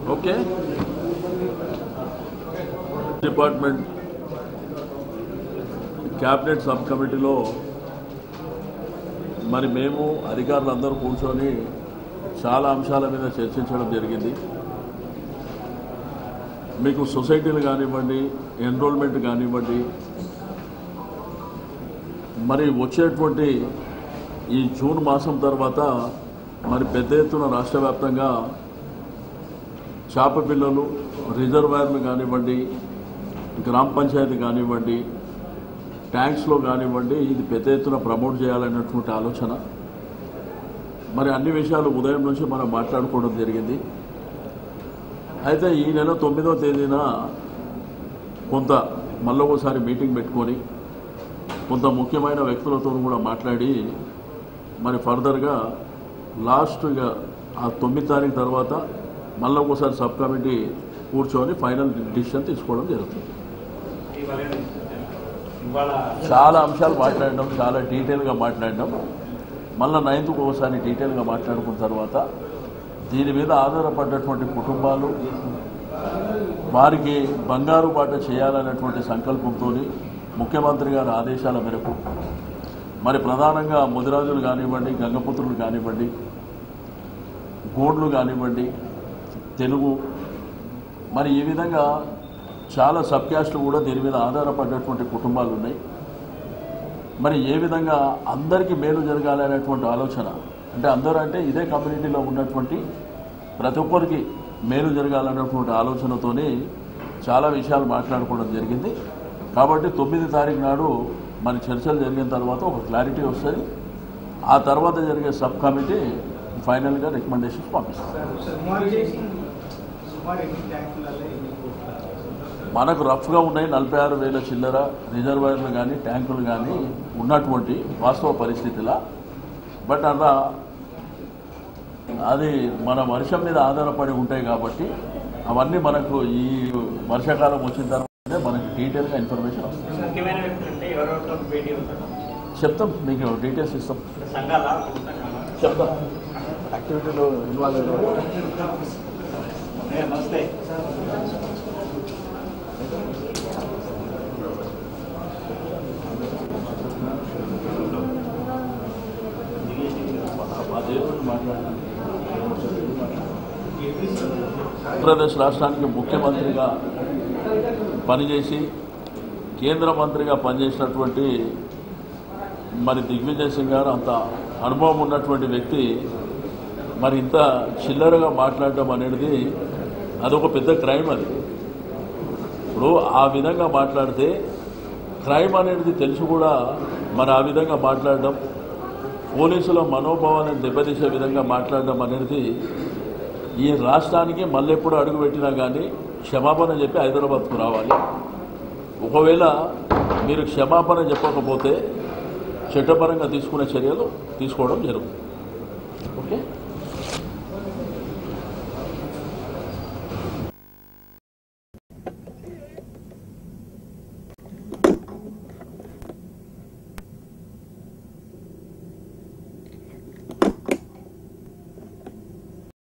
okay department cabinet sub కమిటీలో మరి మేము అధికారులందరూ కూర్చొని చాలా అంశాల మీద చర్చించడం జరిగింది మీకు సొసైటీలు కానివ్వండి ఎన్రోల్మెంట్ కానివ్వండి మరి వచ్చేటువంటి ఈ జూన్ మాసం తర్వాత మరి పెద్ద ఎత్తున రాష్ట్ర వ్యాప్తంగా చేప పిల్లలు రిజర్వాయర్లు కానివ్వండి గ్రామ పంచాయతీ కానివ్వండి ట్యాంక్స్లో కానివ్వండి ఇది పెద్ద ఎత్తున ప్రమోట్ చేయాలనేటువంటి ఆలోచన మరి అన్ని విషయాలు ఉదయం నుంచి మనం మాట్లాడుకోవడం జరిగింది అయితే ఈ నెల తొమ్మిదో తేదీన కొంత మళ్ళీ ఒకసారి మీటింగ్ పెట్టుకొని కొంత ముఖ్యమైన వ్యక్తులతో కూడా మాట్లాడి మరి ఫర్దర్గా లాస్ట్గా ఆ తొమ్మిది తారీఖు తర్వాత మళ్ళీ ఒకసారి సబ్ కమిటీ కూర్చొని ఫైనల్ డిసిషన్ తీసుకోవడం జరుగుతుంది ఇవాళ చాలా అంశాలు మాట్లాడడం చాలా డీటెయిల్గా మాట్లాడడం మళ్ళీ నైన్త్కు ఒకసారి డీటెయిల్గా మాట్లాడుకున్న తర్వాత దీని మీద ఆధారపడ్డటువంటి కుటుంబాలు వారికి బంగారు బాట చేయాలనేటువంటి సంకల్పంతో ముఖ్యమంత్రి గారి ఆదేశాల మేరకు మరి ప్రధానంగా ముదిరాజులు కానివ్వండి గంగపుత్రులు కానివ్వండి గోడ్లు కానివ్వండి తెలుగు మరి ఈ విధంగా చాలా సబ్ క్యాస్ట్లు కూడా దీని మీద ఆధారపడ్డటువంటి కుటుంబాలు ఉన్నాయి మరి ఏ విధంగా అందరికీ మేలు జరగాలి అనేటువంటి ఆలోచన అంటే అందరూ అంటే ఇదే కమ్యూనిటీలో ఉన్నటువంటి ప్రతి ఒక్కరికి మేలు జరగాలనేటువంటి ఆలోచనతోని చాలా విషయాలు మాట్లాడుకోవడం జరిగింది కాబట్టి తొమ్మిది తారీఖు నాడు మన చర్చలు జరిగిన తర్వాత ఒక క్లారిటీ వస్తుంది ఆ తర్వాత జరిగే సబ్ కమిటీ ఫైనల్గా రికమెండేషన్స్ పంపిస్తారు సుమారు చేసి సుమారు ఎన్ని ట్యాంకులలో ఎన్ని కోట్ల మనకు రఫ్గా ఉన్నాయి నలభై ఆరు వేల చిల్లర రిజర్వాయర్లు కానీ ట్యాంకులు కానీ ఉన్నటువంటి వాస్తవ పరిస్థితిలా బట్ అలా అది మన వర్షం మీద ఆధారపడి ఉంటాయి కాబట్టి అవన్నీ మనకు ఈ వర్షాకాలం వచ్చిన తర్వాతే మనకి డీటెయిల్గా ఇన్ఫర్మేషన్ వస్తుంది ముఖ్యమైన వ్యక్తులు అంటే ఎవరెవరితో భేటీ అవుతారు చెప్తాం మీకు డీటెయిల్స్ ఇస్తాం సంఘాల సంఘాల చెప్తాం యాక్టివిటీలో ఇన్వాల్వ్ అయ్యారు నమస్తే ఆంధ్రప్రదేశ్ రాష్ట్రానికి ముఖ్యమంత్రిగా పనిచేసి కేంద్ర మంత్రిగా పనిచేసినటువంటి మరి దిగ్విజయ్ సింగ్ గారు అంత అనుభవం ఉన్నటువంటి వ్యక్తి మరి ఇంత చిల్లరగా మాట్లాడడం అనేది అదొక పెద్ద క్రైమ్ అది ఇప్పుడు ఆ విధంగా మాట్లాడితే క్రైమ్ అనేది తెలిసి కూడా మరి ఆ విధంగా మాట్లాడడం పోలీసుల మనోభావాలను దెబ్బతీసే విధంగా మాట్లాడడం అనేది ఈ రాష్ట్రానికి మళ్ళీ ఎప్పుడు అడుగుపెట్టినా కానీ క్షమాపణ చెప్పి హైదరాబాద్కు రావాలి ఒకవేళ మీరు క్షమాపణ చెప్పకపోతే చట్టపరంగా తీసుకునే చర్యలు తీసుకోవడం జరుగుతుంది ఓకే